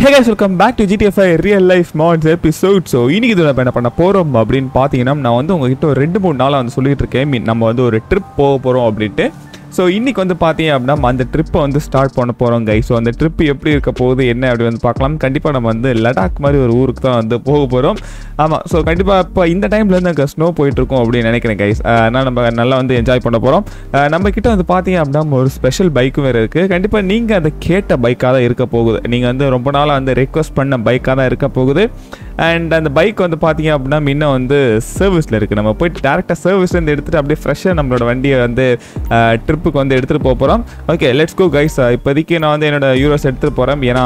Hey guys welcome back to GTFI real life mods episode so இன்னைக்கு இதில் என்ன பண்ண போகிறோம் அப்படின்னு பார்த்தீங்கன்னா நான் வந்து உங்ககிட்ட ஒரு ரெண்டு மூணு நாளாக வந்து சொல்லிட்டு இருக்கேன் மீன் நம்ம வந்து ஒரு ட்ரிப் போக போகிறோம் அப்படின்ட்டு ஸோ இன்னைக்கு வந்து பார்த்தீங்க அப்படின்னா அந்த ட்ரிப்பை வந்து ஸ்டார்ட் பண்ண போகிறோம் கை ஸோ அந்த ட்ரிப் எப்படி இருக்க போகுது என்ன அப்படி வந்து பார்க்கலாம் கண்டிப்பாக நம்ம வந்து லடாக் மாதிரி ஒரு ஊருக்கு தான் வந்து போக போகிறோம் ஆமாம் ஸோ கண்டிப்பாக இப்போ இந்த டைம்லேருந்து அங்கே ஸ்னோ போயிட்டுருக்கோம் அப்படின்னு நினைக்கிறேன் கைஸ் அதனால் நம்ம நல்லா வந்து என்ஜாய் பண்ண போகிறோம் நம்ம கிட்ட வந்து பார்த்தீங்க அப்படின்னா ஒரு ஸ்பெஷல் பைக்கும் வேறு இருக்குது கண்டிப்பாக நீங்கள் அதை கேட்ட பைக்காக தான் இருக்க போகுது நீங்கள் வந்து ரொம்ப நாளாக வந்து ரெக்வஸ்ட் பண்ண பைக்காக தான் இருக்க போகுது அண்ட் அந்த பைக் வந்து பார்த்தீங்க அப்படின்னா இன்னும் வந்து சர்வீஸில் இருக்குது நம்ம போயிட்டு டேரெக்டாக சர்வீஸ்லேருந்து எடுத்துகிட்டு அப்படியே ஃப்ரெஷ்ஷாக நம்மளோட வண்டியை வந்து ட்ரிப்புக்கு வந்து எடுத்துகிட்டு போக போகிறோம் ஓகே லெட்ஸ் கோ கைஸ் இப்போதைக்கு நான் வந்து என்னோட யூரோஸ் எடுத்துகிட்டு போகிறேன் ஏன்னா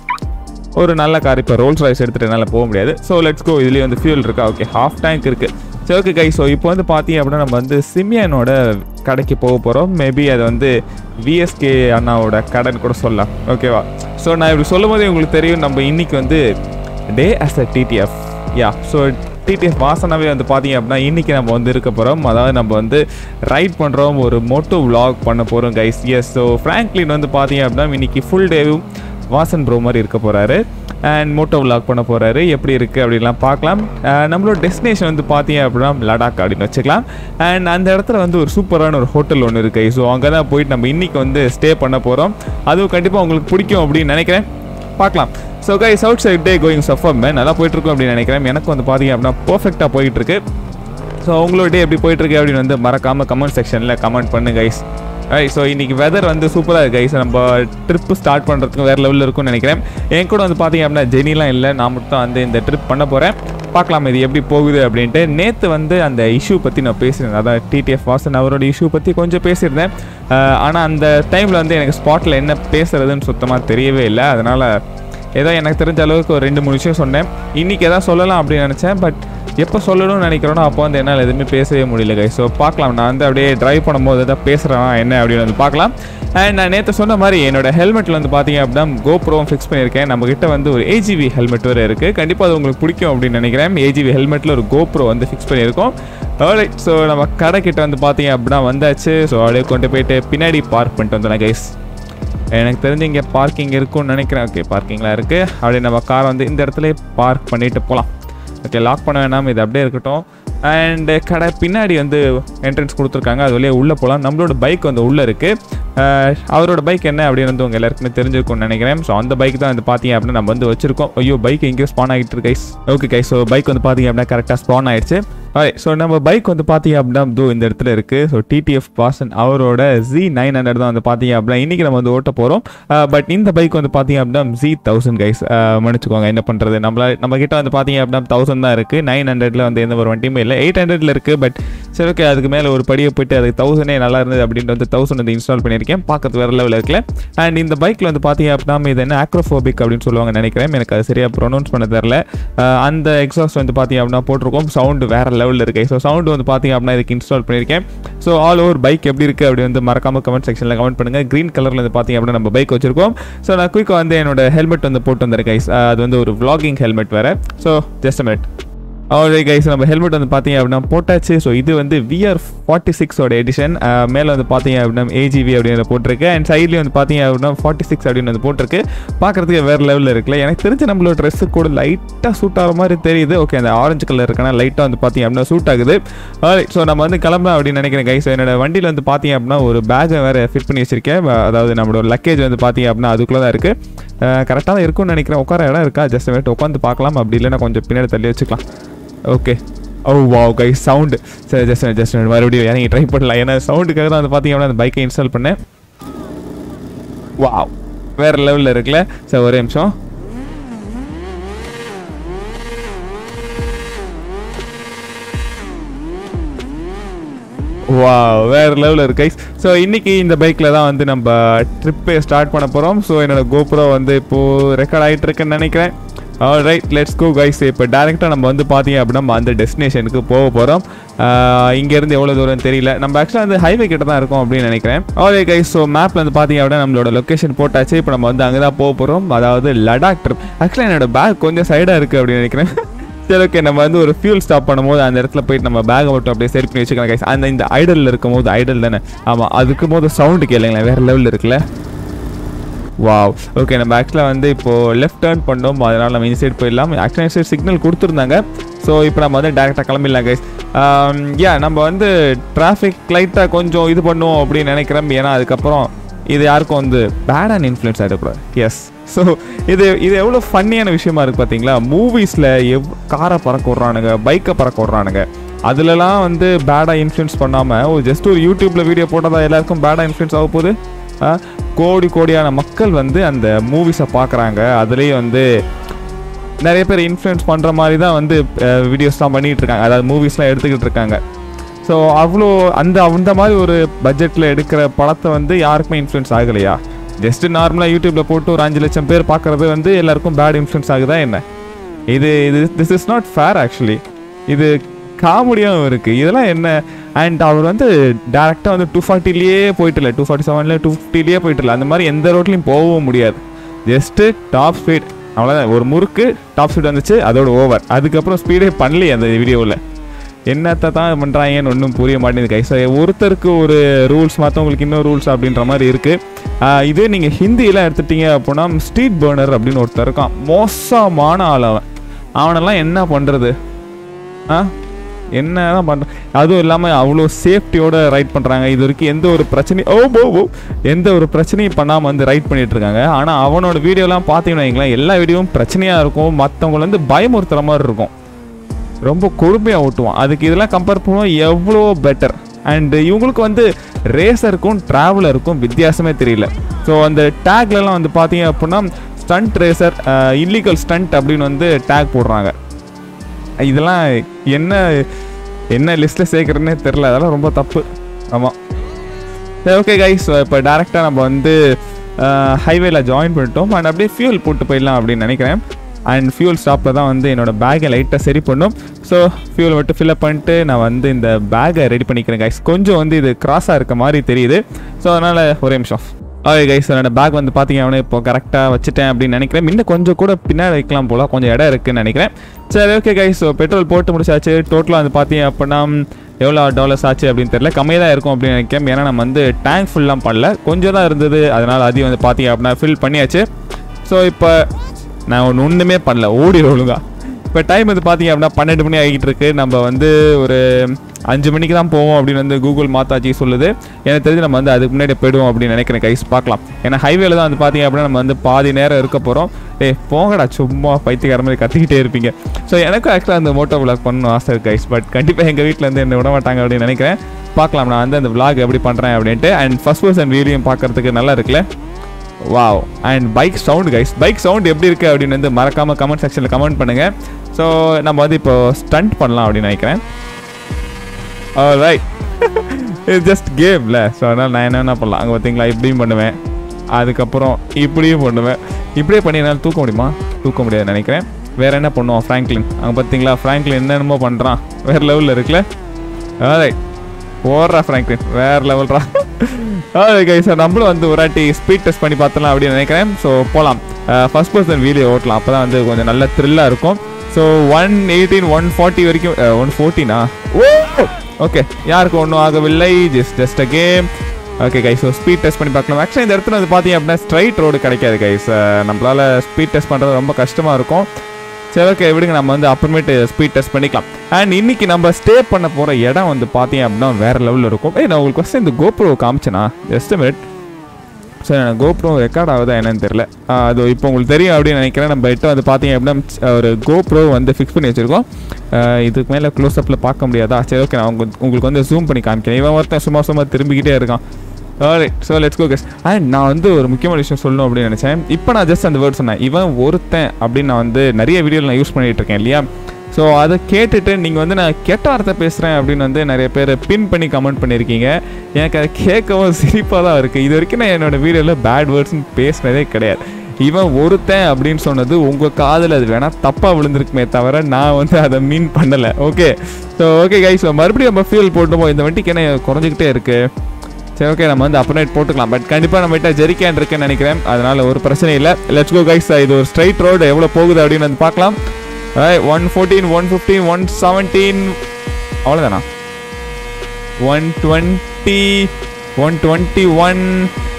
ஒரு நல்ல கார் இப்போ ரோல்ஸ் ராய்ஸ் எடுத்துகிட்டு என்னால் போக முடியாது ஸோ லெட்ஸ் கோ இதுலேயே வந்து ஃபியூல் இருக்கா ஓகே ஹாஃப் டேங்க் இருக்குது சரி ஓகே கை ஸோ இப்போ வந்து பார்த்தீங்க அப்படின்னா நம்ம வந்து சிமியனோட கடைக்கு போக போகிறோம் மேபி அது வந்து விஎஸ்கே அண்ணாவோட கடைன்னு கூட சொல்லலாம் ஓகேவா ஸோ நான் இப்படி சொல்லும் போதே உங்களுக்கு தெரியும் நம்ம இன்னைக்கு வந்து டே அஸ் அ டிடிஎஃப் யா ஸோ டிடிஎஃப் வாசனாவே வந்து பார்த்தீங்க அப்படின்னா இன்றைக்கி நம்ம வந்து இருக்க போகிறோம் அதாவது நம்ம வந்து ரைட் பண்ணுறோம் ஒரு மோட்டோ vlog பண்ண போகிறோம் கைஸ் எஸ் ஸோ ஃப்ராங்க்லின் வந்து பார்த்தீங்க அப்படின்னா இன்னைக்கு ஃபுல் டேவும் வாசன் ப்ரோ மாதிரி இருக்க போகிறாரு அண்ட் மோட்டோ vlog பண்ண போகிறாரு எப்படி இருக்குது அப்படின்லாம் பார்க்கலாம் அஹ் நம்மளோட டெஸ்டினேஷன் வந்து பார்த்தீங்க அப்படின்னா லடாக் அப்படின்னு வச்சுக்கலாம் அண்ட் அந்த இடத்துல வந்து ஒரு சூப்பரான ஒரு ஹோட்டல் ஒன்று இருக்கு ஸோ அங்கே தான் போயிட்டு நம்ம இன்றைக்கி வந்து ஸ்டே பண்ண போகிறோம் அதுவும் கண்டிப்பாக உங்களுக்கு பிடிக்கும் அப்படின்னு நினைக்கிறேன் பார்க்கலாம் so guys outside day going சஃபர் நல்லா போயிட்டுருக்கோம் அப்படின்னு நினைக்கிறேன் எனக்கு வந்து பார்த்தீங்க அப்படின்னா பர்ஃபெக்டாக போயிட்டு இருக்கு ஸோ உங்களோட டே எப்படி போயிட்டு இருக்கு அப்படின்னு வந்து மறக்காமல் கமெண்ட் செக்ஷனில் கமெண்ட் பண்ணு கைஸ் ஐ ஸோ இன்னைக்கு வெதர் வந்து சூப்பராக இருக்கு கைஸ் நம்ம ட்ரிப்பு ஸ்டார்ட் பண்ணுறதுக்கு வேறு லெவலில் இருக்கும்னு நினைக்கிறேன் என் கூட வந்து பார்த்தீங்க அப்படின்னா ஜெனிலாம் இல்லை நான் மட்டும் வந்து இந்த ட்ரிப் பண்ண போகிறேன் பார்க்கலாம் இது எப்படி போகுது அப்படின்ட்டு நேற்று வந்து அந்த இஷ்யூ பற்றி நான் பேசியிருந்தேன் அதான் டிடிஎஃப் வாசன் அவரோட இஷ்யூ பற்றி கொஞ்சம் பேசியிருந்தேன் ஆனால் அந்த டைமில் வந்து எனக்கு ஸ்பாட்டில் என்ன பேசுறதுன்னு சுத்தமாக தெரியவே இல்லை அதனால் ஏதோ எனக்கு தெரிஞ்ச அளவுக்கு ஒரு ரெண்டு மூணு விஷயம் சொன்னேன் இன்றைக்கி எதாவது சொல்லலாம் அப்படின்னு நினச்சேன் பட் எப்போ சொல்லணும்னு நினைக்கிறோனோ அப்போ வந்து என்னால் எதுவுமே பேசவே முடியல கை ஸோ பார்க்கலாம் நான் வந்து அப்படியே டிரைவ் பண்ணும்போது எதாவது பேசுகிறேன்னா என்ன அப்படின்னு வந்து பார்க்கலாம் அண்ட் நான் நேற்று சொன்ன மாதிரி என்னோட ஹெல்மெட்டில் வந்து பார்த்தீங்க அப்படின்னா கோப்ரோவும் ஃபிக்ஸ் பண்ணியிருக்கேன் நம்மக்கிட்ட வந்து ஒரு ஏஜிவி ஹெல்மெட் வேறு இருக்குது கண்டிப்பாக அது உங்களுக்கு பிடிக்கும் அப்படின்னு நினைக்கிறேன் ஏஜிவி ஹெல்மெட்டில் ஒரு கோப்ரோ வந்து ஃபிக்ஸ் பண்ணியிருக்கோம் ரைட் ஸோ நம்ம கடைக்கிட்ட வந்து பார்த்தீங்க அப்படின்னா வந்தாச்சு ஸோ அப்படியே கொண்டு போயிட்டு பின்னாடி பார்க் பண்ணிட்டு வந்தேன் கைஸ் எனக்கு தெரிஞ்சு இங்கே பார்க்கிங் இருக்கும்னு நினைக்கிறேன் ஓகே பார்க்கிங்லாம் இருக்குது அப்படியே நம்ம கார் வந்து இந்த இடத்துல பார்க் பண்ணிட்டு போகலாம் ஓகே லாக் பண்ண வேணாம் இது அப்படியே இருக்கட்டும் அண்டு கடை பின்னாடி வந்து என்ட்ரன்ஸ் கொடுத்துருக்காங்க அது வழியாக உள்ளே போகலாம் நம்மளோட பைக் வந்து உள்ளே இருக்குது அவரோட பைக் என்ன அப்படின்னு வந்து உங்கள் எல்லாருக்குமே தெரிஞ்சிருக்கும்னு நினைக்கிறேன் ஸோ அந்த பைக் தான் வந்து பார்த்தீங்க அப்படின்னா நம்ம வந்து வச்சிருக்கோம் ஐயோ பைக் எங்கேயோ ஸ்பான் ஆகிட்டு இருக்கு guys okay guys so bike வந்து பார்த்தீங்க அப்படின்னா கரெக்டாக ஸ்பான் ஆயிடுச்சு ஸோ நம்ம பைக் வந்து பார்த்தீங்க அப்படின்னா தோ இந்த இடத்துல இருக்குது ஸோ டிடிஎஃப் பாசன் அவரோட ஜி நைன் ஹண்ட்ரட் தான் வந்து பார்த்தீங்க அப்படின்னா இன்றைக்கி நம்ம வந்து ஓட்ட போகிறோம் பட் இந்த பைக் வந்து பார்த்தீங்க அப்படின்னா ஜி தௌசண்ட் கைஸ் மன்னிச்சுக்கோங்க என்ன பண்ணுறது நம்மள நம்ம கிட்ட வந்து பார்த்தீங்க அப்படின்னா தௌசண்ட் தான் இருக்குது நைன் ஹண்ட்ரட்ல வந்து எந்த ஒரு வண்டியுமே இல்லை எயிட் ஹண்ட்ரட்ல இருக்குது பட் சரி ஓகே அதுக்கு மேலே ஒரு படியை போயிட்டு அது தௌசண்டே நல்லா இருந்தது அப்படின்ட்டு வந்து தௌசண்ட் வந்து இன்ஸ்டால் பண்ணியிருக்கேன் பார்க்கறது வேறு லெவலில் இருக்குல்ல அண்ட் இந்த பைக்கில் வந்து பார்த்தீங்க அப்படின்னா இது என்ன ஆக்ரோஃபோபிக் அப்படின்னு சொல்லுவாங்க நினைக்கிறேன் எனக்கு அது சரியாக ப்ரொனவுன்ஸ் பண்ண தெரில அந்த எக்ஸாஸ்ட் வந்து பார்த்தீங்க அப்படின்னா போட்டிருக்கோம் சவுண்டு வேறு லெவலில் இருக்கு ஸோ சவுண்டு வந்து பார்த்தீங்க அப்படின்னா இதுக்கு இன்ஸ்டால் பண்ணியிருக்கேன் ஸோ ஆல் ஓவர் பைக் எப்படி இருக்குது அப்படி வந்து மறக்காம கமெண்ட் செக்ஷனில் கமெண்ட் பண்ணுங்கள் க்ரீன் கலரில் வந்து பார்த்தீங்க அப்படின்னா நம்ம பைக் வச்சிருக்கோம் ஸோ நான் குயிக்காக வந்து என்னோட ஹெல்மெட் வந்து போட்டு வந்திருக்கேன் கைஸ் அது வந்து ஒரு vlogging ஹெல்மெட் வேறு ஸோ ஜஸ்ட் மினிட் அவரே கைஸ் நம்ம ஹெல்மெட் வந்து பார்த்தீங்க அப்படின்னா போட்டாச்சு ஸோ இது வந்து விஆர் ஃபார்ட்டி சிக்ஸோட எடிஷன் மேலே வந்து பார்த்தீங்க அப்படின்னா ஏஜிவி அப்படின்னு போட்டிருக்கு அண்ட் சைட்லேயும் வந்து பார்த்தீங்க அப்படின்னா ஃபார்ட்டி சிக்ஸ் அப்படின்னு வந்து போட்டிருக்கு பார்க்குறதுக்கு வேறு லெவலில் இருக்குல்ல எனக்கு தெரிஞ்ச நம்மளோட ட்ரெஸ்ஸு கூட லைட்டாக சூட் ஆகிற மாதிரி தெரியுது ஓகே அந்த ஆரஞ்சு கலர் இருக்கனா லைட்டாக வந்து பார்த்தீங்க அப்படின்னா சூட் ஆகுது ஸோ நம்ம வந்து கிளம்பலாம் அப்படின்னு நினைக்கிறேன் கைஸ் என்னோட வண்டியில் வந்து பார்த்தீங்க அப்படின்னா ஒரு பேக்கை வேறு ஃபிட் பண்ணி வச்சிருக்கேன் அதாவது நம்மளோட லக்கேஜ் வந்து பார்த்தீங்க அப்படின்னா அதுக்குள்ளே தான் இருக்குது கரெக்டாக தான் இருக்கும்னு நினைக்கிறேன் உட்கார இடம் இருக்கா ஜஸ்ட் வெயிட் உட்காந்து பார்க்கலாம் அப்படி இல்லைன்னா கொஞ்சம் பின்னாடி தள்ளி வச்சுக்கலாம் okay oh wow guy sound சரி ஜஸ்ட் ஜஸ்ட் மறுபடியும் இறங்கி ட்ரை பண்ணலாம் ஏன்னா சவுண்டுக்காக தான் வந்து பார்த்தீங்க அப்படின்னா அந்த பைக்கை இன்ஸ்டால் பண்ணேன் வாவ் வேறு லெவலில் இருக்குல்ல சரி ஒரே நிமிஷம் வா வேறு லெவலில் இருக்கு கைஸ் ஸோ இன்றைக்கி இந்த பைக்கில் தான் வந்து நம்ம ட்ரிப்பை ஸ்டார்ட் பண்ண போகிறோம் ஸோ என்னோட கோப்ரோ வந்து இப்போது ரெக்கார்ட் ஆகிட்டு இருக்குன்னு நினைக்கிறேன் ரைட் லெட்ஸ் கோ கைஸ் இப்போ டேரெக்டாக நம்ம வந்து பார்த்தீங்க அப்படின்னா நம்ம அந்த டெஸ்டினேஷனுக்கு போக போகிறோம் இங்கேருந்து எவ்வளோ தூரம் தெரியல நம்ம ஆக்சுவலாக வந்து ஹைவே கிட்ட தான் இருக்கோம் அப்படின்னு நினைக்கிறேன் ஓகே கைஸ் ஸோ மேப்பில் வந்து பார்த்தீங்க அப்படின்னா நம்மளோட லொக்கேஷன் போட்டாச்சு இப்போ நம்ம வந்து அங்கே தான் போக போகிறோம் அதாவது லடாக் ட்ரிப் ஆக்சுவலாக என்னோட பேக் கொஞ்சம் சைடாக இருக்குது அப்படின்னு நினைக்கிறேன் சரி ஓகே நம்ம வந்து ஒரு ஃபியூல் ஸ்டாப் பண்ணும்போது அந்த இடத்துல போயிட்டு நம்ம பேக்கை மட்டும் அப்படியே சரி பண்ணி வச்சுக்கலாம் கைஸ் அந்த இந்த ஐடலில் இருக்கும் போது ஐடல் தானே ஆமாம் அதுக்கும் போது சவுண்டு கேளுங்களேன் வேறு லெவலில் இருக்குல்ல வாவ் ஓகே நம்ம ஆக்சுவலாக வந்து இப்போது லெஃப்ட் டேர்ன் பண்ணோம் அதனால் நம்ம இந்த சைடு போயிடலாம் ஆக்சுவலாக சைடு சிக்னல் கொடுத்துருந்தாங்க ஸோ இப்போ நம்ம வந்து டேரெக்டாக கிளம்பிடலாம் கைஸ் யா நம்ம வந்து டிராஃபிக் லைட்டாக கொஞ்சம் இது பண்ணுவோம் அப்படின்னு நினைக்கிறோம் ஏன்னா அதுக்கப்புறம் இது யாருக்கும் வந்து பேடான இன்ஃப்ளூயன்ஸ் ஆகிடக்கூடாது எஸ் ஸோ இது இது எவ்வளோ ஃபன்னியான விஷயமா இருக்குது பார்த்தீங்களா மூவிஸில் எவ் காரை பறக்க விட்றானுங்க பைக்கை பறக்க விட்றானுங்க அதுலலாம் வந்து பேடாக இன்ஃப்ளூயன்ஸ் பண்ணாமல் ஒரு ஜஸ்ட் ஒரு யூடியூப்பில் வீடியோ போட்டால் தான் எல்லாருக்கும் பேடாக இன்ஃப்ளூயன்ஸ் ஆக போகுது ஆ, கோடி கோடியான மக்கள் வந்து அந்த மூவிஸை பார்க்குறாங்க அதுலேயே வந்து நிறைய பேர் இன்ஃப்ளூயன்ஸ் பண்ணுற மாதிரி தான் வந்து வீடியோஸ்லாம் பண்ணிகிட்டு இருக்காங்க அதாவது மூவிஸ்லாம் எடுத்துக்கிட்டு இருக்காங்க ஸோ அவ்வளோ அந்த அந்த மாதிரி ஒரு பட்ஜெட்டில் எடுக்கிற படத்தை வந்து யாருக்குமே இன்ஃப்ளூயன்ஸ் ஆகலையா ஜஸ்ட் நார்மலாக யூடியூப்பில் போட்டு ஒரு அஞ்சு லட்சம் பேர் பார்க்குறது வந்து எல்லாருக்கும் பேட் இன்ஃப்ளூயன்ஸ் ஆகுதா என்ன இது இது this is not fair actually இது காமெடியாகவும் இருக்குது இதெல்லாம் என்ன அண்ட் அவர் வந்து டேரெக்டாக வந்து டூ ஃபார்ட்டிலேயே போயிட்டு இல்லை டூ ஃபார்ட்டி செவனில் டூ ஃபிஃப்டிலேயே போயிட்டு இல்லை அந்த மாதிரி எந்த ரோட்லையும் போகவும் முடியாது ஜஸ்ட்டு டாப் ஸ்பீட் அவ்வளோதான் ஒரு முறுக்கு டாப் ஸ்பீட் வந்துச்சு அதோட ஓவர் அதுக்கப்புறம் ஸ்பீடே பண்ணலையே அந்த வீடியோவில் என்னத்தை தான் பண்ணுறாங்கன்னு ஒன்றும் புரிய மாட்டேங்குது கைஸ் ஒருத்தருக்கு ஒரு ரூல்ஸ் மற்றவங்களுக்கு இன்னும் ரூல்ஸ் அப்படின்ற மாதிரி இருக்குது இதே நீங்கள் ஹிந்தியெல்லாம் எடுத்துட்டீங்க அப்படின்னா ஸ்ட்ரீட் பர்னர் அப்படின்னு ஒருத்தர் இருக்கான் மோசமான ஆள் அவன் அவனெல்லாம் என்ன பண்ணுறது ஆ என்ன தான் பண்ணுற அதுவும் இல்லாமல் அவ்வளோ சேஃப்டியோட ரைட் பண்ணுறாங்க இது வரைக்கும் எந்த ஒரு பிரச்சனையும் ஓ போ ஓ எந்த ஒரு பிரச்சனையும் பண்ணாமல் வந்து ரைட் பண்ணிட்டு இருக்காங்க ஆனால் அவனோட வீடியோலாம் பார்த்தீங்கன்னு வைங்களேன் எல்லா வீடியோவும் பிரச்சனையாக இருக்கும் மற்றவங்கள வந்து பயமுறுத்துற மாதிரி இருக்கும் ரொம்ப கொடுமையாக ஓட்டுவான் அதுக்கு இதெல்லாம் கம்பேர் பண்ணுவோம் எவ்வளோ பெட்டர் அண்ட் இவங்களுக்கு வந்து ரேசருக்கும் ட்ராவலருக்கும் வித்தியாசமே தெரியல ஸோ அந்த டேக்லலாம் வந்து பார்த்தீங்க அப்படின்னா ஸ்டண்ட் ரேசர் இல்லீகல் ஸ்டண்ட் அப்படின்னு வந்து டேக் போடுறாங்க இதெல்லாம் என்ன என்ன லிஸ்ட்டில் சேர்க்குறேன்னே தெரில அதெல்லாம் ரொம்ப தப்பு ஆமாம் சரி ஓகே கைஸ் இப்போ டேரெக்டாக நம்ம வந்து ஹைவேல ஜாயின் பண்ணிட்டோம் அண்ட் அப்படியே ஃபியூல் போட்டு போயிடலாம் அப்படின்னு நினைக்கிறேன் அண்ட் ஃபியூல் ஸ்டாப்பில் தான் வந்து என்னோட பேக்கை லைட்டாக சரி பண்ணும் ஸோ ஃபியூல் மட்டும் ஃபில்அப் பண்ணிட்டு நான் வந்து இந்த பேக்கை ரெடி பண்ணிக்கிறேன் கைஸ் கொஞ்சம் வந்து இது கிராஸாக இருக்க மாதிரி தெரியுது ஸோ அதனால் ஒரே நிமிஷம் ஓகே கைஸ் என்னோட பேக் வந்து பார்த்தீங்க அவனே இப்போ கரெக்டாக வச்சுட்டேன் அப்படின்னு நினைக்கிறேன் இன்னும் கொஞ்சம் கூட பின்னாடி வைக்கலாம் போல கொஞ்சம் இடம் இருக்குன்னு நினைக்கிறேன் சரி ஓகே கைஸ் ஸோ பெட்ரோல் போட்டு முடிச்சாச்சு டோட்டலாக வந்து பார்த்தீங்க அப்படின்னா எவ்வளோ டாலர்ஸ் ஆச்சு அப்படின்னு தெரியல கம்மியாக தான் இருக்கும் அப்படின்னு நினைக்கிறேன் ஏன்னா நம்ம வந்து டேங்க் ஃபுல்லாம் பண்ணல கொஞ்சம் தான் இருந்தது அதனால் அதையும் வந்து பார்த்தீங்க அப்படின்னா ஃபில் பண்ணியாச்சு ஸோ இப்போ நான் ஒன்று ஒன்றுமே பண்ணல ஓடி ஒழுங்கா இப்போ டைம் வந்து பார்த்தீங்க அப்படின்னா பன்னெண்டு மணி ஆகிட்டு இருக்கு நம்ம வந்து ஒரு அஞ்சு மணிக்கு தான் போவோம் அப்படின்னு வந்து கூகுள் மாத்தாச்சி சொல்லுது எனக்கு தெரிஞ்சு நம்ம வந்து அதுக்கு முன்னாடி போயிடுவோம் அப்படின்னு நினைக்கிறேன் கைஸ் பார்க்கலாம் ஏன்னா ஹைவேல தான் வந்து பார்த்தீங்க அப்படின்னா நம்ம வந்து பாதி நேரம் இருக்க போகிறோம் ஏய் போங்கடா சும்மா பைத்தியக்கார மாதிரி கத்திக்கிட்டே இருப்பீங்க ஸோ எனக்கும் ஆக்சுவலாக அந்த மோட்டோ விளாக் பண்ணணும் ஆசை இருக்கு கைஸ் பட் கண்டிப்பாக எங்கள் வீட்டில் வந்து என்ன விட மாட்டாங்க அப்படின்னு நினைக்கிறேன் பார்க்கலாம் நான் வந்து அந்த விளாக் எப்படி பண்ணுறேன் அப்படின்ட்டு அண்ட் ஃபர்ஸ்ட் பர்சன் வீடியோ பார்க்கறதுக்கு நல்லா இருக்குல்ல wow and bike sound guys bike sound எப்படி இருக்குது அப்படின்னு வந்து மறக்காமல் கமெண்ட் செக்ஷனில் கமெண்ட் பண்ணுங்கள் ஸோ நம்ம வந்து இப்போ ஸ்டண்ட் பண்ணலாம் அப்படின்னு நினைக்கிறேன் ரைட் இது ஜஸ்ட் கேம்ல ஸோ அதனால் நான் என்ன பண்ணலாம் அங்கே பார்த்தீங்களா இப்படியும் பண்ணுவேன் அதுக்கப்புறம் இப்படியும் பண்ணுவேன் இப்படியே பண்ணி என்னால் தூக்க முடியுமா தூக்க முடியாதுன்னு நினைக்கிறேன் வேற என்ன பண்ணுவோம் ஃப்ராங்க்லின் அங்கே பார்த்தீங்களா ஃப்ராங்க்லின் என்னென்னமோ பண்ணுறான் வேறு லெவலில் இருக்குல்ல ரைட் ஓடுறா ஃப்ராங்க்லின் வேற லெவல்ரா ஓகே கை சார் நம்மளும் வந்து ஒரு வாட்டி ஸ்பீட் டெஸ்ட் பண்ணி பார்த்தலாம் அப்படின்னு நினைக்கிறேன் ஸோ போகலாம் ஃபர்ஸ்ட் பர்சன் வீடியோ ஓட்டலாம் அப்போ தான் வந்து கொஞ்சம் நல்ல த்ரில்லாக இருக்கும் so one eighteen one forty வரைக்கும் ஒன் ஃபோர்டீனா ஓ ஓகே யாருக்கும் ஒன்றும் ஆகவில்லை just just a game okay guys so speed test பண்ணி பார்க்கலாம் ஆக்சுவலி இந்த இடத்துல வந்து பார்த்தீங்க அப்படின்னா ஸ்ட்ரைட் ரோடு கிடைக்காது கைஸ் நம்மளால் ஸ்பீட் டெஸ்ட் பண்ணுறது ரொம்ப கஷ்டமாக இருக்கும் சரி ஓகே விடுங்க நம்ம வந்து அப்புறமேட்டு ஸ்பீட் டெஸ்ட் பண்ணிக்கலாம் அண்ட் இன்னைக்கு நம்ம ஸ்டே பண்ண போகிற இடம் வந்து பார்த்தீங்க அப்படின்னா வேறு லெவலில் இருக்கும் ஏய் நான் உங்களுக்கு ஃபஸ்ட்டு இந்த கோப்ரோ காமிச்சேனா ஜஸ்ட் மினிட் சரி எனக்கு கோப்ரோ ரெக்கார்ட் ஆகுதா என்னன்னு தெரியல ஆ, அது இப்போ உங்களுக்கு தெரியும் அப்படின்னு நினைக்கிறேன் நம்ம கிட்ட வந்து பார்த்தீங்க அப்படின்னா ஒரு கோப்ரோ வந்து ஃபிக்ஸ் பண்ணி வச்சுருக்கோம் ஆ, இதுக்கு மேலே க்ளோஸ்அப்பில் பார்க்க முடியாதா சரி ஓகே நான் உங்களுக்கு உங்களுக்கு வந்து ஜூம் பண்ணி காமிக்கிறேன் இவன் ஒருத்தன் சும்மா சும்மா திரும்பிக்கிட்டே இருக்கான் right so let's go guess and நான் வந்து ஒரு முக்கியமான விஷயம் சொல்லணும் அப்படின்னு நினச்சேன் இப்போ நான் ஜஸ்ட் அந்த வேர்ட் சொன்னேன் இவன் ஒருத்தன் அப்படின்னு நான் வந்து நிறைய வீடியோவில் நான் யூஸ் பண்ணிட்டு இருக்கேன் இல்லையா ஸோ அதை கேட்டுட்டு நீங்கள் வந்து நான் கெட்ட வார்த்தை பேசுகிறேன் அப்படின்னு வந்து நிறைய பேர் பின் பண்ணி கமெண்ட் பண்ணியிருக்கீங்க எனக்கு அதை கேட்கவும் சிரிப்பாக தான் இருக்குது இது வரைக்கும் நான் என்னோட வீடியோவில் பேட் வேர்ட்ஸ்னு பேசினதே கிடையாது இவன் ஒருத்தன் அப்படின்னு சொன்னது உங்கள் காதில் அது வேணால் தப்பாக விழுந்திருக்குமே தவிர நான் வந்து அதை மீன் பண்ணலை ஓகே ஸோ ஓகே கைஸ் மறுபடியும் நம்ம ஃபியூல் போட்டுப்போம் இந்த வண்டிக்கு என்ன குறைஞ்சிக்கிட்டே இருக்குது சரி ஓகே நம்ம வந்து அப்ரேட் போட்டுக்கலாம் பட் கண்டிப்பாக நம்ம கிட்ட ஜெரிக்கேன் இருக்குன்னு நினைக்கிறேன் அதனால ஒரு பிரச்சனை இல்லை லெட்ஸ் கோ கைஸ் இது ஒரு ஸ்ட்ரைட் ரோடு எவ்வளோ போகுது அப்படின்னு வந்து பார்க்கலாம் one fourteen one fifteen one seventeen அவ்வளோதானா one twenty one twenty one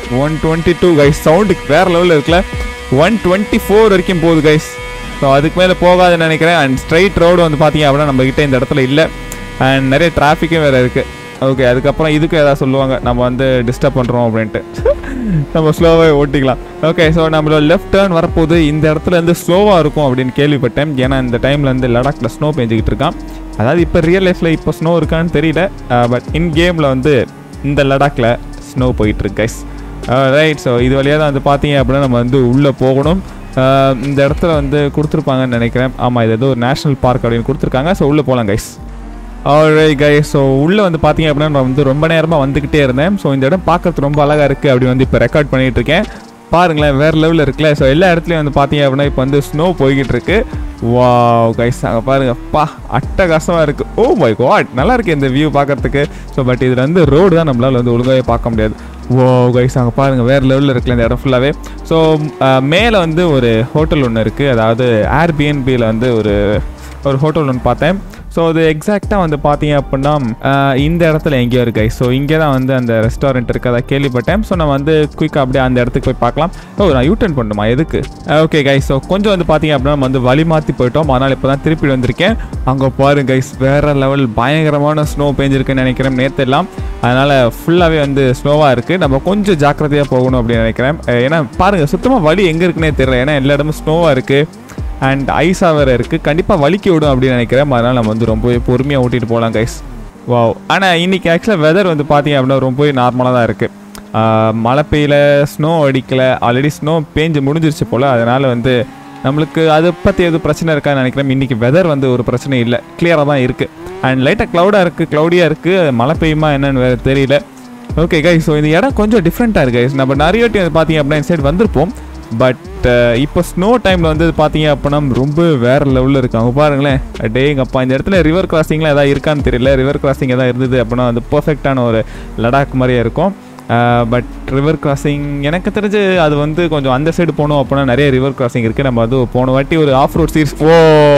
one twenty two guys சவுண்டுக்கு வேறு லெவலில் இருக்குல்ல ஒன் டுவெண்ட்டி ஃபோர் வரைக்கும் போகுது கைஸ் ஸோ அதுக்கு மேலே போகாதுன்னு நினைக்கிறேன் அண்ட் ஸ்ட்ரைட் ரோடு வந்து பார்த்தீங்க அப்படின்னா நம்ம கிட்ட இந்த இடத்துல இல்லை அண்ட் நிறைய டிராஃபிக்கும் வேறு இருக்குது ஓகே அதுக்கப்புறம் இதுக்கும் ஏதாவது சொல்லுவாங்க நம்ம வந்து டிஸ்டர்ப் பண்ணுறோம் அப்படின்ட்டு நம்ம ஸ்லோவாக ஓட்டிக்கலாம் ஓகே ஸோ நம்மளோட லெஃப்ட் டேர்ன் வரப்போது இந்த இடத்துல இருந்து ஸ்லோவாக இருக்கும் அப்படின்னு கேள்விப்பட்டேன் ஏன்னா இந்த டைமில் வந்து லடாக்ல ஸ்னோ பெஞ்சிக்கிட்டு இருக்கான் அதாவது இப்போ ரியல் லைஃப்பில் இப்போ ஸ்னோ இருக்கான்னு தெரியல பட் இன் கேமில் வந்து இந்த லடாக்ல ஸ்னோ போயிட்டு இருக்கு கைஸ் ரைட் ஸோ இது வழியாக தான் வந்து பார்த்தீங்க அப்படின்னா நம்ம வந்து உள்ளே போகணும் அஹ் இந்த இடத்துல வந்து கொடுத்துருப்பாங்கன்னு நினைக்கிறேன் ஆமாம் இது ஏதோ ஒரு நேஷனல் பார்க் அப்படின்னு கொடுத்துருக்காங்க ஸோ உள்ளே போகலாம் கைஸ் ஆல்ரைட் கைஸ் ஸோ உள்ளே வந்து பார்த்தீங்க அப்படின்னா நான் வந்து ரொம்ப நேரமாக வந்துக்கிட்டே இருந்தேன் ஸோ இந்த இடம் பார்க்கறதுக்கு ரொம்ப அழகாக இருக்குது அப்படி வந்து இப்போ ரெக்கார்ட் பண்ணிகிட்டு இருக்கேன் பாருங்களேன் வேறு லெவலில் இருக்குல்ல ஸோ எல்லா இடத்துலையும் வந்து பார்த்தீங்க அப்படின்னா இப்போ வந்து ஸ்னோ போய்கிட்டு இருக்கு வா கைஸ் அங்கே பாருங்க பா அட்டகாசமாக இருக்குது ஓ மை காட் நல்லா இருக்கு இந்த வியூ பார்க்கறதுக்கு ஸோ பட் இதில் வந்து ரோடு தான் நம்மளால் வந்து ஒழுங்காகவே பார்க்க முடியாது ஓ கைஸ் அங்கே பாருங்கள் வேறு லெவலில் இருக்குல்ல இந்த இடம் ஃபுல்லாகவே ஸோ மேலே வந்து ஒரு ஹோட்டல் ஒன்று இருக்குது அதாவது ஏர்பிஎன்பியில் வந்து ஒரு ஒரு ஹோட்டல் ஒன்று பார்த்தேன் ஸோ அது எக்ஸாக்டாக வந்து பார்த்தீங்க அப்படின்னா ஆஹ் இந்த இடத்துல எங்கேயோ இருக்கு ஸோ இங்கே தான் வந்து அந்த ரெஸ்டாரண்ட் இருக்கு அதை கேள்விப்பட்டேன் ஸோ நம்ம வந்து குயிக்காக அப்படியே அந்த இடத்துக்கு போய் பார்க்கலாம் ஓ நான் யூட்டர்ன் பண்ணணுமா எதுக்கு ஓகே கைஸ் ஸோ கொஞ்சம் வந்து பார்த்தீங்க அப்படின்னா நம்ம வந்து வழி மாற்றி போயிட்டோம் அதனால் இப்போ தான் திருப்பி வந்திருக்கேன் அங்கே பாருங்க கைஸ் வேற லெவல் பயங்கரமான ஸ்னோ பெஞ்சிருக்குன்னு நினைக்கிறேன் நேற்று எல்லாம் அதனால் ஃபுல்லாகவே வந்து ஸ்னோவாக இருக்குது நம்ம கொஞ்சம் ஜாக்கிரதையாக போகணும் அப்படின்னு நினைக்கிறேன் அஹ் ஏன்னா பாருங்கள் சுத்தமாக வழி எங்கே இருக்குன்னே தெரியல ஏன்னா எல்லா இடமும் ஸ்னோவாக இருக்குது அண்ட் ஐஸாக வேறு இருக்குது கண்டிப்பாக வலிக்கி விடும் அப்படின்னு நினைக்கிறேன் அதனால் நம்ம வந்து ரொம்பவே பொறுமையாக ஓட்டிகிட்டு போகலாம் கைஸ் வாவ் ஆனால் இன்றைக்கி ஆக்சுவலாக வெதர் வந்து பார்த்தீங்க அப்படின்னா ரொம்பவே நார்மலாக தான் இருக்குது மழை பெய்யல ஸ்னோ அடிக்கல ஆல்ரெடி ஸ்னோ பேஞ்சு முடிஞ்சிருச்சு போல் அதனால் வந்து நம்மளுக்கு அதை பற்றி எதுவும் பிரச்சனை இருக்கான்னு நினைக்கிறேன் இன்றைக்கி வெதர் வந்து ஒரு பிரச்சனை இல்லை கிளியராக தான் இருக்குது அண்ட் லைட்டாக க்ளவுடாக இருக்குது க்ளவுடியாக இருக்குது மழை பெய்யுமா என்னன்னு வேறு தெரியல ஓகே கைஸ் ஸோ இந்த இடம் கொஞ்சம் டிஃப்ரெண்ட்டாக இருக்குது guys. நம்ம நிறைய வாட்டி வந்து பார்த்தீங்க அப்படின்னா இந்த சைடு வந்திருப்போம் பட் இப்போ ஸ்னோ டைமில் வந்து பார்த்தீங்க அப்படின்னா ரொம்ப வேறு லெவலில் இருக்கு அவங்க பாருங்களேன் டேங்கப்பா இந்த இடத்துல ரிவர் கிராசிங்லாம் எதாவது இருக்கான்னு தெரியல ரிவர் கிராசிங் எதாவது இருந்தது அப்படின்னா அது பர்ஃபெக்டான ஒரு லடாக் மாதிரியே இருக்கும் பட் ரிவர் கிராசிங் எனக்கு தெரிஞ்சு அது வந்து கொஞ்சம் அந்த சைடு போனோம் அப்படின்னா நிறைய ரிவர் கிராசிங் இருக்குது நம்ம அது போன வாட்டி ஒரு ஆஃப் ரோட் சீரிஸ் ஓ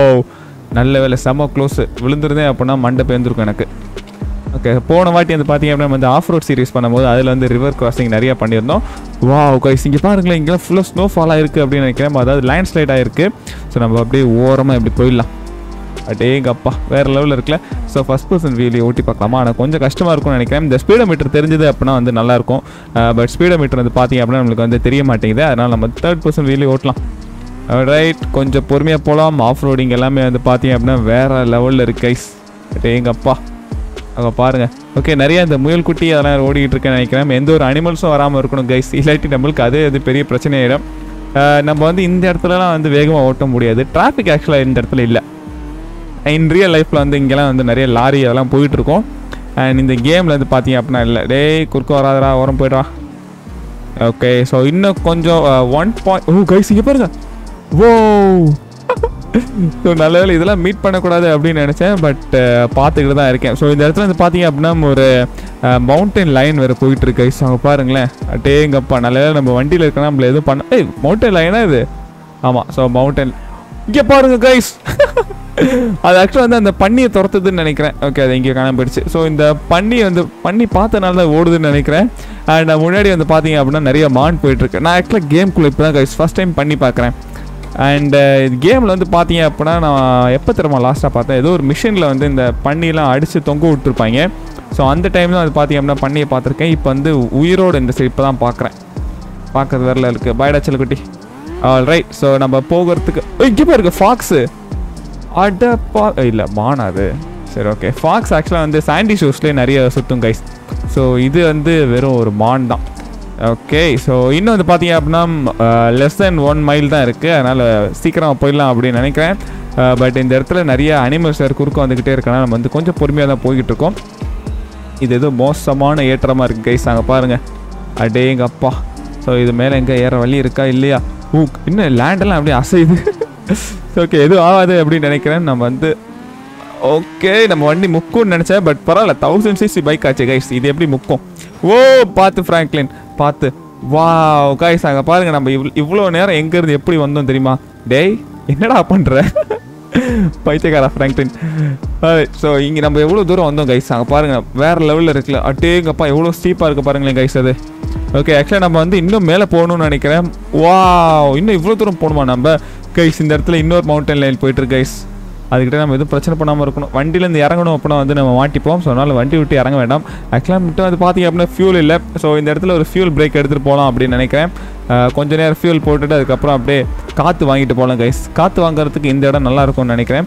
நல்ல வேலை செம க்ளோஸ் விழுந்துருந்தேன் அப்படின்னா மண்டை பேர்ந்துருக்கும் எனக்கு ஓகே போன வாட்டி வந்து பார்த்தீங்க அப்படின்னா வந்து ஆஃப் ரோட் சீரிஸ் பண்ணும்போது அதில் வந்து ரிவர் கிராசிங் நிறைய பண்ணியிருந்தோம் வா கைஸ் இங்கே பாருங்களேன் இங்கெல்லாம் ஃபுல்லாக ஸ்னோ ஃபால் ஆயிருக்கு அப்படின்னு நினைக்கிறேன் அதாவது லேண்ட் ஸ்லைட் ஆயிருக்கு ஸோ நம்ம அப்படியே ஓரமாக இப்படி போயிடலாம் அடேங்கப்பா வேறு லெவலில் இருக்குல்ல ஸோ ஃபஸ்ட் பர்சன் வீலியை ஓட்டி பார்க்கலாமா ஆனால் கொஞ்சம் கஷ்டமாக இருக்கும்னு நினைக்கிறேன் இந்த ஸ்பீடோ மீட்டர் தெரிஞ்சது அப்படின்னா வந்து நல்லாயிருக்கும் பட் ஸ்பீடோ மீட்டர் வந்து பார்த்தீங்க அப்படின்னா நம்மளுக்கு வந்து தெரிய மாட்டேங்குது அதனால் நம்ம தேர்ட் பர்சன் வீலியை ஓட்டலாம் ரைட் கொஞ்சம் பொறுமையாக போகலாம் ஆஃப் ரோடிங் எல்லாமே வந்து பார்த்தீங்க அப்படின்னா வேறு லெவலில் இருக்கு கைஸ் அடேங்கப்பா அங்கே பாருங்க ஓகே நிறைய இந்த முயல் குட்டி அதெல்லாம் ஓடிக்கிட்டு இருக்கேன்னு நினைக்கிறேன் எந்த ஒரு அனிமல்ஸும் வராமல் இருக்கணும் கைஸ் இல்லாட்டி நம்மளுக்கு அது அது பெரிய பிரச்சனையாயிடும் அஹ் நம்ம வந்து இந்த இடத்துலலாம் வந்து வேகமாக ஓட்ட முடியாது டிராஃபிக் ஆக்சுவலாக இந்த இடத்துல இல்லை இன் ரியல் லைஃப்பில் வந்து இங்கெல்லாம் வந்து நிறைய லாரி அதெல்லாம் போயிட்டு இருக்கோம் அண்ட் இந்த கேமில் வந்து பார்த்தீங்க அப்படின்னா இல்லை டேய் குறுக்க வராதடா ஓரம் போய்டா ஓகே ஸோ இன்னும் கொஞ்சம் ஒன் பாயிண்ட் ஓ கைஸ் இங்கே பாருங்க ஓ ஸோ நல்ல வேளை இதெல்லாம் மீட் பண்ணக்கூடாது அப்படின்னு நினச்சேன் பட் பார்த்துக்கிட்டு தான் இருக்கேன் ஸோ இந்த இடத்துல வந்து பார்த்தீங்க அப்படின்னா ஒரு மவுண்டன் லைன் வேறு போயிட்டு இருக்கு கைஸ் அவங்க பாருங்களேன் அட்டேங்கப்பா நல்ல வேளை நம்ம வண்டியில் இருக்கனா நம்மள எதுவும் பண்ண ஏய் மவுண்டன் லைனா இது ஆமாம் ஸோ மவுண்டன் இங்கே பாருங்க கைஸ் அது ஆக்சுவலாக வந்து அந்த பன்னியை துரத்துதுன்னு நினைக்கிறேன் ஓகே அது இங்கே காணாம போயிடுச்சு ஸோ இந்த பன்னி வந்து பன்னி பார்த்தனால தான் ஓடுதுன்னு நினைக்கிறேன் அண்ட் நான் முன்னாடி வந்து பார்த்தீங்க அப்படின்னா நிறைய மான் போயிட்டுருக்கு நான் ஆக்சுவலாக கேம்குள்ளே இப்போ தான் கைஸ் ஃபஸ்ட் டைம் பண்ணி பார்க்குறேன் அண்ட் கேமில் வந்து பார்த்தீங்க அப்படின்னா நான் எப்போ திரும்ப லாஸ்ட்டாக பார்த்தேன் ஏதோ ஒரு மிஷினில் வந்து இந்த பன்னிலாம் அடித்து தொங்க விட்டுருப்பாங்க ஸோ அந்த டைம் தான் அது பார்த்தீங்க அப்படின்னா பண்ணியை பார்த்துருக்கேன் இப்போ வந்து உயிரோடு இந்த சைடு இப்போ தான் பார்க்குறேன் பார்க்கறது வரல இருக்குது பாய்டா செல்லக்குட்டி ஆல் ரைட் ஸோ நம்ம போகிறதுக்கு இங்கே பாருங்க ஃபாக்ஸு அடப்பா இல்லை மான் அது சரி ஓகே ஃபாக்ஸ் ஆக்சுவலாக வந்து சாண்டி ஷூஸ்லேயே நிறைய சுற்றும் கைஸ் ஸோ இது வந்து வெறும் ஒரு மான் தான் ஓகே ஸோ இன்னும் வந்து பார்த்தீங்க அப்படின்னா லெஸ் தென் ஒன் மைல் தான் இருக்குது அதனால் சீக்கிரமாக போயிடலாம் அப்படின்னு நினைக்கிறேன் பட் இந்த இடத்துல நிறைய அனிமல்ஸ் குறுக்க வந்துக்கிட்டே இருக்கனால நம்ம வந்து கொஞ்சம் பொறுமையாக தான் போய்கிட்டு இருக்கோம் இது ஏதோ மோசமான ஏற்றமாக இருக்குது கைஸ் அங்கே பாருங்கள் அடேங்க அப்பா ஸோ இது மேலே எங்கே ஏற வழி இருக்கா இல்லையா ஊ இன்னும் லேண்டெல்லாம் அப்படியே அசையுது ஓகே எதுவும் ஆகாது அப்படின்னு நினைக்கிறேன் நம்ம வந்து ஓகே நம்ம வண்டி முக்கும்னு நினச்சேன் பட் பரவாயில்ல தௌசண்ட் சிசி பைக் ஆச்சு கைஸ் இது எப்படி முக்கும் ஓ பார்த்து ஃப்ராங்க்லின் பார்த்து வா கைஸ் அங்கே பாருங்க நம்ம இவ் இவ்வளோ நேரம் எங்கேருந்து எப்படி வந்தோம் தெரியுமா டேய் என்னடா பண்ணுற பைத்தியக்காரா ஃப்ராங்க்லின் ஸோ இங்கே நம்ம எவ்வளோ தூரம் வந்தோம் கைஸ் அங்கே பாருங்க வேறு லெவலில் இருக்குல்ல அட்டேங்கப்பா எவ்வளோ ஸ்டீப்பாக இருக்குது பாருங்களேன் கைஸ் அது ஓகே ஆக்சுவலாக நம்ம வந்து இன்னும் மேலே போகணும்னு நினைக்கிறேன் வா இன்னும் இவ்வளோ தூரம் போகணுமா நம்ம கைஸ் இந்த இடத்துல இன்னொரு மவுண்டன் லைன் போயிட்டு கைஸ் அதுக்கிட்ட நம்ம எதுவும் பிரச்சனை பண்ணாமல் இருக்கணும் வண்டியிலேருந்து இறங்கணும் அப்படின்னா வந்து நம்ம மாட்டிப்போம் ஸோ அதனால் வண்டி விட்டு இறங்க வேண்டாம் ஆக்சுவலாக மட்டும் அது பார்த்தீங்க அப்படின்னா ஃபியூல் இல்லை ஸோ இந்த இடத்துல ஒரு ஃபியூல் பிரேக் எடுத்துகிட்டு போகலாம் அப்படின்னு நினைக்கிறேன் அஹ் கொஞ்ச நேரம் ஃபியூல் போட்டுட்டு அதுக்கப்புறம் அப்படியே காற்று வாங்கிட்டு போகலாம் கைஸ் காற்று வாங்குறதுக்கு இந்த இடம் நல்லா இருக்கும்னு நினைக்கிறேன்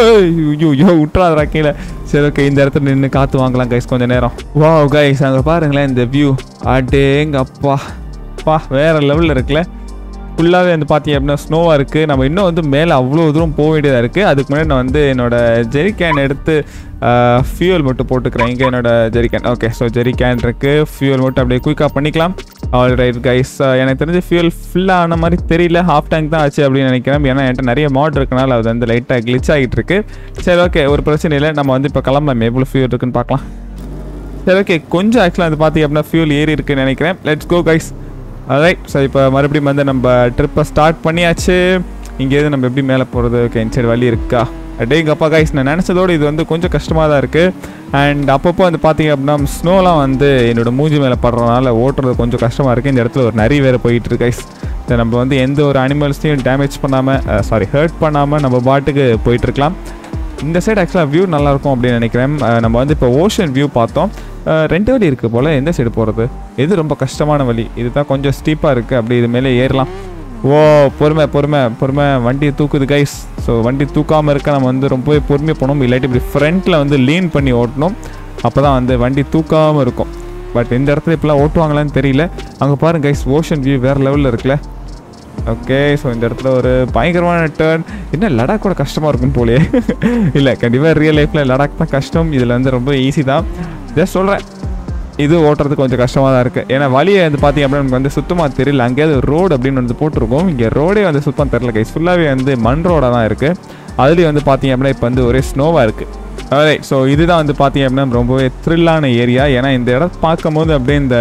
ஐயோ விட்டுறாதரா கீழே சரி ஓகே இந்த இடத்துல நின்று காற்று வாங்கலாம் கைஸ் கொஞ்ச நேரம் வா கைஸ் அங்கே பாருங்களேன் இந்த வியூ அடேங்க அப்பா பா வேறு லெவலில் இருக்குல்ல ஃபுல்லாகவே வந்து பார்த்தீங்க அப்படின்னா ஸ்னோவாக இருக்குது நம்ம இன்னும் வந்து மேலே அவ்வளோ தூரம் போக வேண்டியதாக இருக்குது அதுக்கு முன்னாடி நான் வந்து என்னோட ஜெரிகேன் எடுத்து ஃபியூல் மட்டும் போட்டுக்கிறேன் இங்கே என்னோட ஜெரிகேன் ஓகே ஸோ ஜெரிகேன் இருக்குது ஃபியூல் மட்டும் அப்படியே குயிக்காக பண்ணிக்கலாம் ஆல் ரைட் கைஸ் எனக்கு தெரிஞ்ச ஃபியூல் ஃபுல்லாக ஆன மாதிரி தெரியல ஹாஃப் டேங்க் தான் ஆச்சு அப்படின்னு நினைக்கிறேன் ஏன்னா என்கிட்ட நிறைய மாட் இருக்கனால அது வந்து லைட்டாக கிளிச் ஆகிட்டு இருக்கு சரி ஓகே ஒரு பிரச்சனை இல்லை நம்ம வந்து இப்போ கிளம்பலாம் எவ்வளோ ஃபியூல் இருக்குன்னு பார்க்கலாம் சரி ஓகே கொஞ்சம் ஆக்சுவலாக அது பார்த்தீங்க அப்படின்னா ஃபியூல் ஏறி இருக்குன்னு நினைக்கிறேன் let's go guys right so இப்போ மறுபடியும் வந்து நம்ம ட்ரிப்பை ஸ்டார்ட் பண்ணியாச்சு இங்கேருந்து நம்ம எப்படி மேலே போகிறது ஓகே சரி வழி இருக்கா டேங்கப்பா கைஸ் நான் நினச்சதோடு இது வந்து கொஞ்சம் கஷ்டமாக தான் இருக்குது அண்ட் அப்பப்போ வந்து பார்த்தீங்க அப்படின்னா ஸ்னோலாம் வந்து என்னோட மூஞ்சி மேலே படுறதுனால ஓட்டுறது கொஞ்சம் கஷ்டமாக இருக்குது இந்த இடத்துல ஒரு நரி வேறு போயிட்டு இருக்கு கைஸ் இதை நம்ம வந்து எந்த ஒரு அனிமல்ஸையும் டேமேஜ் பண்ணாமல் சாரி ஹர்ட் பண்ணாமல் நம்ம பாட்டுக்கு போயிட்டுருக்கலாம் இந்த சைடு ஆக்சுவலாக வியூ நல்லாயிருக்கும் அப்படின்னு நினைக்கிறேன் அஹ் நம்ம வந்து இப்போ ஓஷன் வியூ பார்த்தோம் அஹ் ரெண்டு வழி இருக்குது போல் எந்த சைடு போகிறது எது ரொம்ப கஷ்டமான வழி இதுதான் கொஞ்சம் ஸ்டீப்பாக இருக்குது அப்படி இது மேலே ஏறலாம் ஓ பொறுமை பொறுமை பொறுமை வண்டியை தூக்குது கைஸ் ஸோ வண்டி தூக்காமல் இருக்க நம்ம வந்து ரொம்பவே பொறுமையாக போகணும் இல்லாட்டி இப்படி ஃப்ரண்ட்டில் வந்து லீன் பண்ணி ஓட்டணும் அப்போ தான் வந்து வண்டி தூக்காமல் இருக்கும் பட் இந்த இடத்துல இப்போலாம் ஓட்டுவாங்களான்னு தெரியல அங்கே பாருங்க கைஸ் ஓஷன் வியூ வேறு லெவலில் இருக்குல்ல ஓகே ஸோ இந்த இடத்துல ஒரு பயங்கரமான டேர்ன் என்ன லடாக் கூட கஷ்டமாக இருக்கும் போலயே இல்லை கண்டிப்பாக ரியல் லைஃப்பில் லடாக் தான் கஷ்டம் இதில் வந்து ரொம்ப ஈஸி தான் ஜஸ்ட் சொல்கிறேன் இது ஓட்டுறது கொஞ்சம் கஷ்டமாக தான் இருக்குது ஏன்னா வழியை வந்து பார்த்தீங்க அப்படின்னா நமக்கு வந்து சுத்தமாக தெரியல அங்கேயாவது ரோடு அப்படின்னு வந்து போட்டிருக்கோம் இங்கே ரோடே வந்து சுத்தமாக தெரியல கைஸ் ஃபுல்லாகவே வந்து மண் ரோடாக தான் இருக்குது அதுலேயும் வந்து பார்த்தீங்க அப்படின்னா இப்போ வந்து ஒரே ஸ்னோவாக இருக்குது அதே ஸோ இதுதான் வந்து பார்த்தீங்க அப்படின்னா ரொம்பவே த்ரில்லான ஏரியா ஏன்னா இந்த இடம் பார்க்கும்போது அப்படியே இந்த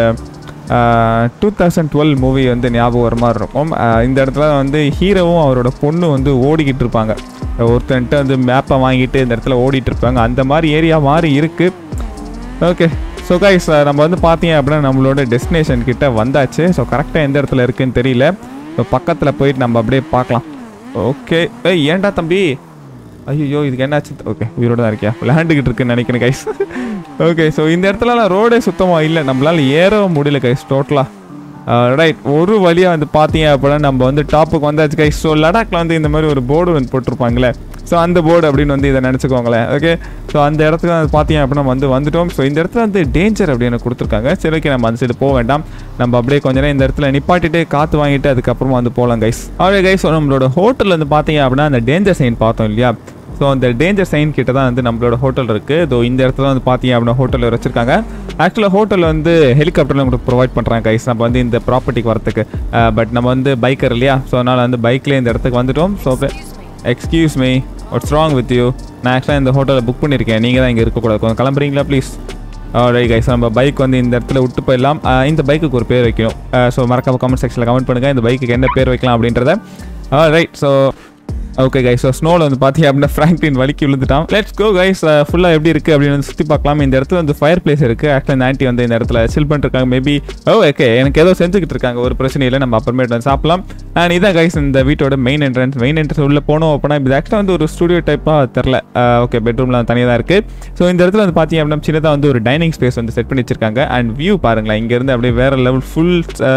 டூ தௌசண்ட் டுவெல் மூவி வந்து ஞாபகம் வர மாதிரி இருக்கும் ஆஹ் இந்த இடத்துல வந்து ஹீரோவும் அவரோட பொண்ணு வந்து ஓடிக்கிட்டு இருப்பாங்க ஒருத்தன்ட்டு வந்து மேப்பை வாங்கிட்டு இந்த இடத்துல ஓடிட்டு இருப்பாங்க அந்த மாதிரி ஏரியா மாதிரி இருக்குது ஓகே ஸோ கைஸ் நம்ம வந்து பார்த்தீங்க அப்படின்னா நம்மளோட டெஸ்டினேஷன் கிட்ட வந்தாச்சு ஸோ கரெக்டாக எந்த இடத்துல இருக்குன்னு தெரியல ஸோ பக்கத்தில் போயிட்டு நம்ம அப்படியே பார்க்கலாம் ஓகே ஏய் ஏன்டா தம்பி ஐயோ இதுக்கு என்னாச்சு ஓகே உயிரோட தான் இருக்கியா விளையாண்டுக்கிட்டு இருக்குன்னு நினைக்கிறேன் கைஸ் ஓகே ஸோ இந்த இடத்துலலாம் ரோடே சுத்தமாக இல்லை நம்மளால ஏறவும் முடியல கைஸ் டோட்டலாக ரைட் ஒரு வழியாக வந்து பார்த்தீங்க அப்படின்னா நம்ம வந்து டாப்புக்கு வந்தாச்சு கைஸ் ஸோ லடாக்ல வந்து இந்த மாதிரி ஒரு போர்டு வந்து போட்டிருப்பாங்களே ஸோ அந்த போர்டு அப்படின்னு வந்து இதை நினச்சிக்கோங்களேன் ஓகே ஸோ அந்த இடத்துக்கு வந்து பார்த்தீங்க அப்படின்னா நம்ம வந்து வந்துட்டோம் ஸோ இந்த இடத்துல வந்து டேஞ்சர் அப்படின்னு கொடுத்துருக்காங்க சரி ஓகே நம்ம அந்த சைடு போக வேண்டாம் நம்ம அப்படியே கொஞ்ச நேரம் இந்த இடத்துல நிப்பாட்டிட்டு காற்று வாங்கிட்டு அதுக்கப்புறமா வந்து போகலாம் கைஸ் அப்படியே கைஸ் நம்மளோட ஹோட்டலில் வந்து பார்த்தீங்க அப்படின்னா அந்த டேஞ்சர் சைன் பார்த்தோம் இல்லையா ஸோ அந்த டேஞ்சர் சைன் கிட்ட தான் வந்து நம்மளோட ஹோட்டல் இருக்குது இதோ இந்த இடத்துல வந்து பார்த்தீங்க அப்படின்னா ஹோட்டல் வச்சிருக்காங்க ஆக்சுவலாக ஹோட்டலில் வந்து ஹெலிகாப்டரில் உங்களுக்கு ப்ரொவைட் பண்ணுறாங்க கைஸ் நம்ம வந்து இந்த ப்ராப்பர்ட்டிக்கு வரத்துக்கு பட் நம்ம வந்து பைக்கர் இல்லையா ஸோ அதனால் வந்து பைக்லேயே இந்த இடத்துக்கு வந்துட்டோம் so excuse me what's wrong with you நான் ஆக்சுவலாக இந்த ஹோட்டலில் புக் பண்ணியிருக்கேன் நீங்கள் தான் இங்கே இருக்கக்கூடாது கொஞ்சம் கிளம்புறீங்களா ப்ளீஸ் ரைட் கைஸ் நம்ம பைக் வந்து இந்த இடத்துல விட்டு போயிடலாம் அஹ் இந்த பைக்குக்கு ஒரு பேர் வைக்கணும் ஸோ மறக்காம கமெண்ட் செக்ஷனில் கமெண்ட் பண்ணுங்கள் இந்த பைக்குக்கு என்ன பேர் வைக்கலாம் அப்படின்றத right so okay guys so ஸ்னோவில் வந்து பார்த்தீங்க அப்படின்னா ஃப்ராங்க்லின் வலிக்கு விழுந்துட்டான் லெட்ஸ் கோ கைஸ் ஃபுல்லாக எப்படி இருக்குது அப்படின்னு வந்து சுற்றி பார்க்கலாம் இந்த இடத்துல வந்து ஃபயர் பிளேஸ் இருக்குது ஆக்சுவலாக இந்த ஆண்டி வந்து இந்த இடத்துல சில் பண்ணிருக்காங்க மேபி ஓ ஓகே எனக்கு ஏதோ செஞ்சுக்கிட்டு இருக்காங்க ஒரு பிரச்சனை இல்லை நம்ம அப்புறமேட்டு வந்து சாப்பிடலாம் அண்ட் இதான் கைஸ் இந்த வீட்டோட மெயின் என்ட்ரன்ஸ் மெயின் என்ட்ரன்ஸ் உள்ள போனோம் அப்படின்னா இது ஆக்சுவலாக வந்து ஒரு ஸ்டுடியோ டைப்பாக தெரில ஓகே பெட்ரூம்லாம் தனியாக தான் இருக்குது ஸோ இந்த இடத்துல வந்து பார்த்தீங்க அப்படின்னா சின்னதாக வந்து ஒரு டைனிங் ஸ்பேஸ் வந்து செட் பண்ணி வச்சிருக்காங்க அண்ட் வியூ பாருங்களேன் இங்கேருந்து அப்படியே வேறு level full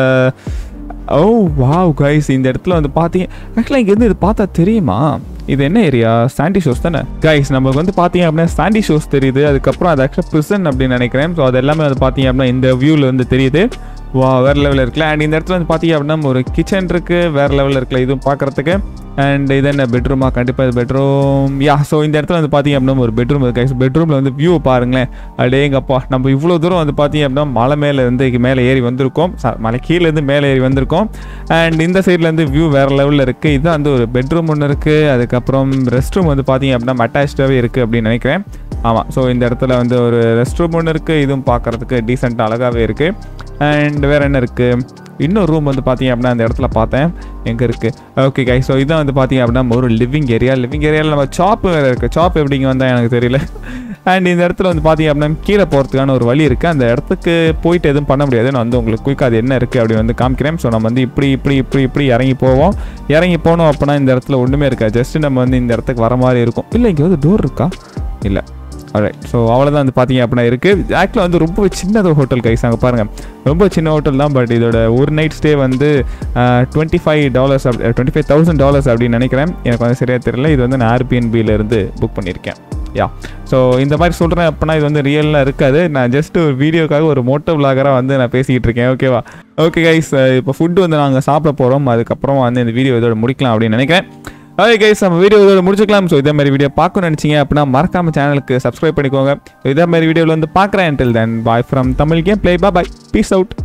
oh wow guys இந்த இடத்துல வந்து பார்த்தீங்க ஆக்சுவலாக இங்கேருந்து இது பார்த்தா தெரியுமா இது என்ன ஏரியா சாண்டி ஷோஸ் தானே கைஸ் நமக்கு வந்து பார்த்தீங்க அப்படின்னா சாண்டி ஷோஸ் தெரியுது அதுக்கப்புறம் அது ஆக்சுவலாக ப்ரிசன் அப்படின்னு நினைக்கிறேன் ஸோ அது எல்லாமே வந்து பார்த்தீங்க அப்படின்னா இந்த வியூவில் வந்து தெரியுது வா வேறு லெவலில் இருக்குல்ல அண்ட் இந்த இடத்துல வந்து பார்த்தீங்க அப்படின்னா ஒரு கிச்சன் இருக்குது வேறு லெவலில் இருக்குல்ல இதுவும் பார்க்குறதுக்கு அண்ட் இது என்ன பெட்ரூமா கண்டிப்பாக இது பெட்ரூம் யா ஸோ இந்த இடத்துல வந்து பார்த்தீங்க அப்படின்னா ஒரு பெட்ரூம் இருக்கு கைஸ் பெட்ரூமில் வந்து வியூ பாருங்களேன் அடேங்கப்பா நம்ம இவ்வளோ தூரம் வந்து பார்த்தீங்க அப்படின்னா மலை மேலே இருந்து மேலே ஏறி வந்திருக்கோம் ச- மலை கீழேருந்து மேலே ஏறி வந்திருக்கோம் அண்ட் இந்த சைட்லேருந்து வியூ வேறு லெவலில் இருக்குது இது வந்து ஒரு பெட்ரூம் ஒன்று இருக்குது அதுக்கப்புறம் ரெஸ்ட் ரூம் வந்து பார்த்தீங்க அப்படின்னா அட்டாச்சாகவே இருக்குது அப்படின்னு நினைக்கிறேன் ஆமாம் ஸோ இந்த இடத்துல வந்து ஒரு ரெஸ்ட் ரூம் ஒன்று இருக்குது இதுவும் பார்க்குறதுக்கு டீசெண்டாக அழகாகவே இருக்குது அண்ட் வேறு என்ன இருக்குது இன்னொரு ரூம் வந்து பார்த்தீங்க அப்படின்னா அந்த இடத்துல பார்த்தேன் எங்கே இருக்குது ஓகே கை ஸோ இதான் வந்து பார்த்தீங்க அப்படின்னா ஒரு லிவிங் ஏரியா லிவிங் ஏரியாவில் நம்ம சாப் வேறு இருக்குது சாப் எப்படிங்க வந்தால் எனக்கு தெரியல அண்ட் இந்த இடத்துல வந்து பார்த்தீங்க அப்படின்னா கீழே போகிறதுக்கான ஒரு வழி இருக்குது அந்த இடத்துக்கு போயிட்டு எதுவும் பண்ண முடியாது நான் வந்து உங்களுக்கு குயிக்காக அது என்ன இருக்குது அப்படி வந்து காமிக்கிறேன் ஸோ நம்ம வந்து இப்படி இப்படி இப்படி இப்படி இறங்கி போவோம் இறங்கி போனோம் அப்படின்னா இந்த இடத்துல ஒன்றுமே இருக்காது ஜஸ்ட் நம்ம வந்து இந்த இடத்துக்கு வர மாதிரி இருக்கும் இல்லை இங்கே வந்து டோர் இருக்கா இல்லை alright ஸோ அவ்வளோதான் வந்து பார்த்தீங்க அப்படின்னா இருக்குது ஆக்சுவலாக வந்து ரொம்ப சின்னது ஹோட்டல் கைஸ் அங்கே பாருங்கள் ரொம்ப சின்ன ஹோட்டல் தான் பட் இதோட ஒரு நைட் ஸ்டே வந்து டுவெண்ட்டி ஃபைவ் டாலர்ஸ் அப்படி டுவெண்ட்டி ஃபைவ் தௌசண்ட் டாலர்ஸ் அப்படின்னு நினைக்கிறேன் எனக்கு வந்து சரியாக தெரியல இது வந்து நான் Airbnb ல இருந்து புக் பண்ணியிருக்கேன் யா ஸோ இந்த மாதிரி சொல்கிறேன் அப்படின்னா இது வந்து ரியலாக இருக்காது நான் ஜஸ்ட் ஒரு வீடியோக்காக ஒரு மோட்டோ விலாகராக வந்து நான் பேசிக்கிட்டு இருக்கேன் ஓகேவா ஓகே கைஸ் இப்போ ஃபுட்டு வந்து நாங்கள் சாப்பிட போகிறோம் அதுக்கப்புறம் வந்து இந்த வீடியோ இதோட முடிக்கலாம் அப்படின்னு நினைக்கிறேன் ஓகே கைஸ் நம்ம வீடியோ இதோட முடிச்சுக்கலாம் ஸோ இதே மாதிரி வீடியோ பார்க்கணும்னு நினச்சிங்க அப்படின்னா மறக்காம சேனலுக்கு சப்ஸ்கிரைப் பண்ணிக்கோங்க இதே மாதிரி வீடியோவில் வந்து பார்க்குறேன் until then bye from Tamil game play பா பாய் பீஸ் அவுட்